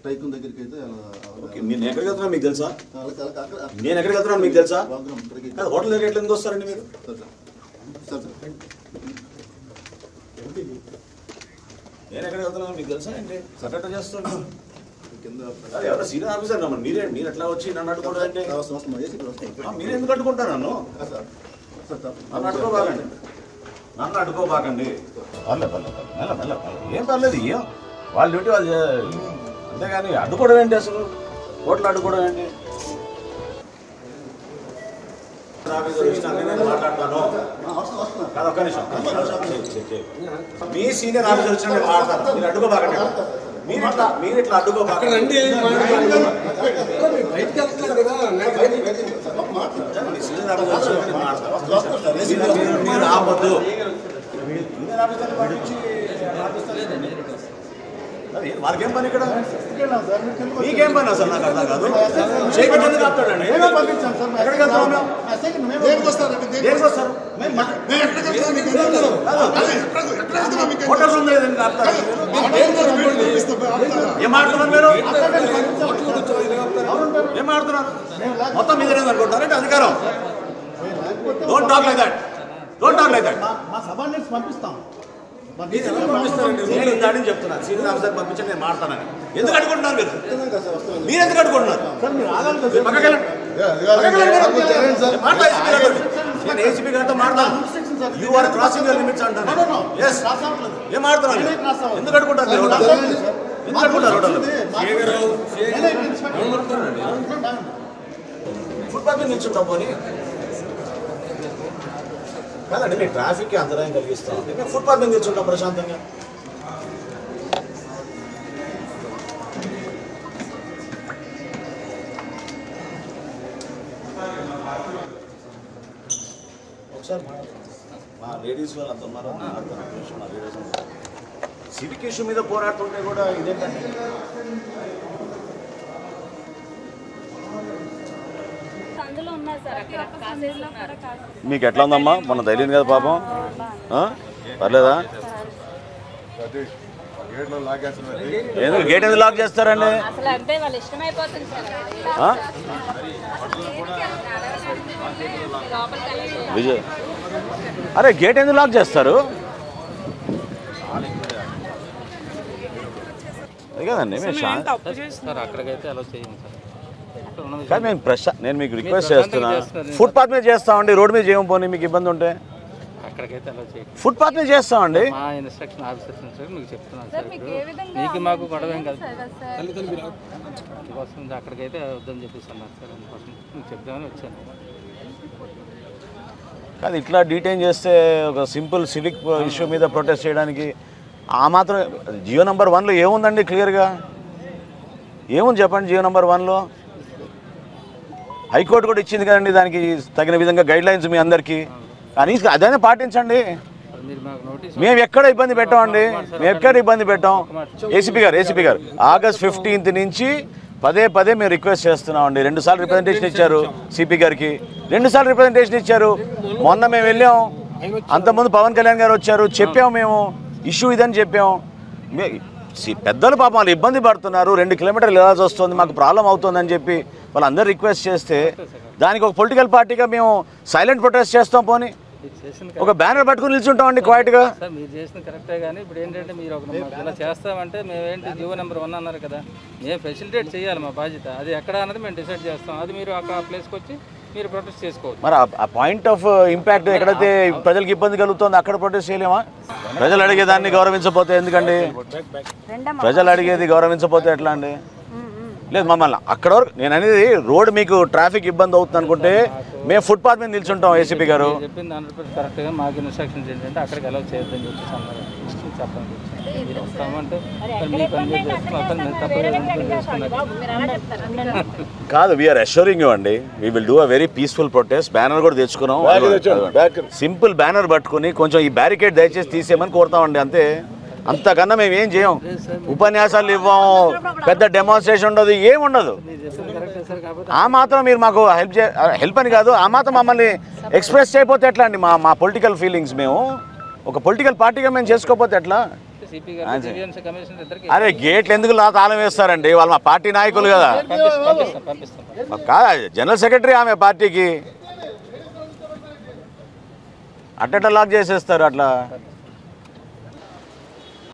Tycoon దగ్గరికి అయితే okay నేను ఎక్కడికి వెళ్తున్నా మీకు తెలుసా అలా- అలా- అక్కడ- నేను ఎక్కడికి వెళ్తున్నాను మీకు తెలుసా బాగున్నాం ఇక్కడికి కాదు హోటల్ దగ్గర ఎట్లా ఎందుకు వస్తారండి మీరు సార్ సార్ సార్ సార్ నేను ఎక్కడికి వెళ్తున్నాను మీకు తెలుసా ఏంటి సటట చేస్తున్నాను కింద అది ఎవరో సీనియర్ ఆఫీసర్ నమ్మని మీరే మీరు ఎట్లా వచ్చి నన్ను అడ్డుకోవడం అంటే వస్తాం వస్తాం ఏసీ ఇక్కడ వస్తాం ఆ, మీరు ఎందుకు అడ్డుకుంటారు నన్ను సార్ సార్ సార్ నన్ను అడ్డుకోబాకండి నన్ను అడ్డుకోబాకండి పర్లేదు పర్లేదు పర్లేదు. మెల్ల మెల్ల మెల్ల. ఏం పర్లేదు ఏం వాళ్ళ డ్యూటీ వాళ్ళు చే- అంతేగాని అడ్డుకోవడం ఏంటి అసలు హోటల్ అడ్డుకోవడం ఏంటి ఆఫీసర్ వచ్చినాక నేను మాట్లాడతాను వస్తాం వస్తున్నాం కాదు ఒక్క నిమిషం చెయ్, చెయ్, చెయ్. మీ సీనియర్ ఆఫీసర్ వచ్చిన నేను మాట్లాడతాను మీరు అడ్డుకోబాకండి మీరు ఇట్లా మీరు ఇట్లా అడ్డుకోబాకండి మీ సీనియర్ ఆఫీసర్ వచ్చిన నేను మాట్లాడతాను మీరు- మీరు- మీరు ఆపొద్దు సీనియర్ ఆఫీసర్ పంపించి అది వాళ్ళకేం పని ఇక్కడ మీకేం పని అసలు నాకు అర్థం కాదు చేయబెట్టేది కాపుతాడండి పంపించాం సార్ ఎక్కడికి వెళ్తాం మేము? దేనికి వస్తారు దేనికి వస్తారు హోటల్స్ ఉంది కదండి కాపుతాడు ఏం మాట్లాడుతున్నారు మీరు ఏం మాట్లాడుతున్నారు మొత్తం మీద అనుకుంటున్నారంటే అధికారం don't talk like that don't talk like that మా సబార్డినేట్స్ పంపిస్తాం నేను ఇందాక నుంచి చెప్తున్నాను సీనియర్ ఆఫీసర్ పంపించండి నేను మాట్లాడతానని ఎందుకు అడుగుంటున్నారు మీరు మీరు ఎందుకు అడుగుంటున్నారు సార్ మీరు ఆగాలి కదా మీరు పక్కకి వెళ్ళండి. పక్కకి వెళ్ళండి మీరు. నేను మాట్లాడు ఏసీపీ గారితో. నేను ఏసీపీ గారితో మాట్లాడతాను you are crossing your limits అంటాను ఎస్ ఏం మాట్లాడుతున్నారు మీరు? ఎందుకు అడుగుంటారు మీరు హోటల్ ఎందుకు అడుగుంటారు హోటల్ ఫుట్పాత్ మీద నిల్చుంటాం పోనీ కాదండి మీ ట్రాఫిక్కి అంతరాయం కలిగిస్తాం మేము ఫుట్పాత్ మీద నిల్చుంటాం ప్రశాంతంగా ఒకసారి మా లేడీస్ వాళ్ళు అంత ఉన్నారు మాట్లాడతారు ఒక నిమిషం మా లేడీస్ సివిక్ ఇష్యూ మీద పోరాడుతుంటే కూడా ఇదేంటంటే అందులో ఉన్నారు సార్ అక్కడ కాసేజ్లో ఉన్నారు మీకు ఎట్లా ఉందమ్మా మొన్న తగిలింది కదా పాపం ఆ? పర్లేదా ఎందుకు గేట్ ఎందుకు లాక్ చేస్తారండి అసలు అంటే వాళ్ళు ఇష్టమైపోతుంది సార్ అక్కడ. ఆ? లోపలికి వెళ్ళలేదు విజయ్ అరే గేట్ ఎందుకు లాక్ చేస్తారు అది కదండి మేము శా- సార్ అక్కడికైతే అలా చేయండి సార్ అక్కడ ఉన్నది కానీ మేము ప్రశా నేను మీకు రిక్వెస్ట్ ప్రశాంతంగా చేస్తున్నా చేస్తున్నారు. ఫుట్పాత్ మీద చేస్తామండి రోడ్ మీద చేయడం పోనీ మీకు ఇబ్బంది ఉంటే అక్కడికైతే అలా చేయండి ఫుట్పాత్ మీద చేస్తామండి మా ఇన్స్ట్రక్షన్ ఆఫీసర్స్ సార్ మీకు చెప్తున్నాను సార్ సార్ మీకు ఇప్పుడు ఏ విధంగా మీకు మాకు గొడవ ఏం కాదు సార్ సార్ అందుకోసం అక్కడికైతే వద్దని చెప్పేసి అన్నారు సార్ అందుకోసం మీకు చెప్దామని వచ్చాను కాదు ఇట్లా డీటైన్ చేస్తే ఒక సింపుల్ సివిక్ ఇష్యూ మీద ప్రొటెస్ట్ చేయడానికి ఆ మాత్రం జియో నెంబర్ వన్లో ఏముందండి క్లియర్గా ఏముంది చెప్పండి జియో నెంబర్ వన్లో హైకోర్టు కూడా ఇచ్చింది కదండి దానికి తగిన విధంగా గైడ్ లైన్స్ మీ అందరికీ కానీ అదైనా పాటించండి సార్ మీరు మాకు నోటీస్ మేము ఎక్కడ ఇబ్బంది పెట్టామండి మేము ఎక్కడ ఇబ్బంది పెట్టాం ఏసీపీ గారు ఏసీపీ గారు ఆగస్ట్ ఫిఫ్టీన్త్ నుంచి పదే పదే మేము రిక్వెస్ట్ చేస్తున్నామండి రెండు సార్లు రిప్రజెంటేషన్ ఇచ్చారు సిపి గారికి రెండు సార్లు రిప్రజెంటేషన్ ఇచ్చారు మొన్న మేము వెళ్ళాం అంతకుముందు పవన్ కళ్యాణ్ గారు వచ్చారు చెప్పాము మేము ఇష్యూ ఇదని చెప్పాం మే- సి- పెద్దలు పాపం వాళ్ళు ఇబ్బంది పడుతున్నారు రెండు కిలోమీటర్లు వెళ్ళాల్సి వస్తుంది మాకు ప్రాబ్లం అవుతుందని చెప్పి వాళ్ళందరూ రిక్వెస్ట్ చేస్తే దానికి ఒక పొలిటికల్ పార్టీగా మేము సైలెంట్ ప్రొటెస్ట్ చేస్తాం పోనీ మీరు చేసిన ఒక బ్యానర్ పట్టుకుని నిల్చుంటామండి క్వైట్గా సార్ మీరు చేసిన కరెక్టే కానీ ఇప్పుడు ఏంటంటే మీరు ఒక మాకు ఇలా చేస్తామంటే మేమేంటి జియో నెంబర్ వన్ అన్నారు కదా మేము ఫెసిలిటేట్ చేయాలి మా బాధ్యత అది ఎక్కడ అన్నది మేము డిసైడ్ చేస్తాం అది మీరు అక్కడ ప్లేస్కి వచ్చి మీరు ప్రొటెస్ట్ చేసుకోవచ్చు మరి ఆ- ఆ పాయింట్ ఆఫ్ ఇంపాక్ట్ ఎక్కడైతే ప్రజలకు ఇబ్బంది కలుగుతుందో అక్కడ ప్రొటెస్ట్ చేయలేమా ప్రజలు అడిగేదాన్ని గౌరవించకపోతే ఎందుకండి ప్రజలు అడిగేది గౌరవించకపోతే ఎట్లా అండి లేదు మమ్మల్ని అక్కడ వరకు నేను అనేది రోడ్ మీకు ట్రాఫిక్ ఇబ్బంది అవుతుంది అనుకుంటే మేము ఫుట్పాత్ మీద నిల్చుంటాం ఏసీపీ గారు మీరు చెప్పింది హండ్రెడ్ పర్సెంట్ కరెక్ట్గా మాకు ఇన్స్ట్రక్షన్స్ ఏంటంటే అక్కడికి అలౌ చేయొద్దని చెప్పేసి అన్నారు చెప్పండి మీరు వస్తామంటే మరి మీ పని మీరు చేస్తాం మా పని మేము తప్పదు చేసుకున్నాం కాదు వీఆర్ అష్యూరింగ్ యూ అండి we will do a very peaceful protest banner కూడా తెచ్చుకున్నాం సింపుల్ బ్యానర్ పట్టుకుని కొంచెం ఈ బ్యారికేడ్ దయచేసి తీసేయమని కోరుతామండి అంతే అంతకన్నా మేము ఏం చేయం ఉపన్యాసాలు ఇవ్వం పెద్ద డెమాన్స్ట్రేషన్ ఉండదు ఏం ఉండదు మీరు చెప్పింది కరెక్టే సార్ కాకపోతే ఆ మాత్రం మీరు మాకు హెల్ప్ చే హెల్ప్ అని కాదు ఆ మాత్రం మమ్మల్ని ఎక్స్ప్రెస్ చేయకపోతే ఎట్లా అండి మా మా పొలిటికల్ ఫీలింగ్స్ మేము ఒక పొలిటికల్ పార్టీగా మేము చేసుకోకపోతే ఎట్లా సిపి గారు జీవీఎంసీ కమిషనర్ ఇద్దరికి అరే గేట్లు ఎందుకు లా తాళం వేస్తారండి వాళ్ళు మా పార్టీ నాయకులు కదా పంపిస్తాం పంపిస్తాం పంపిస్తాం కాదా జనరల్ సెక్రటరీ ఆమె పార్టీకి అట్టట లాక్ చేసేస్తారు అట్లా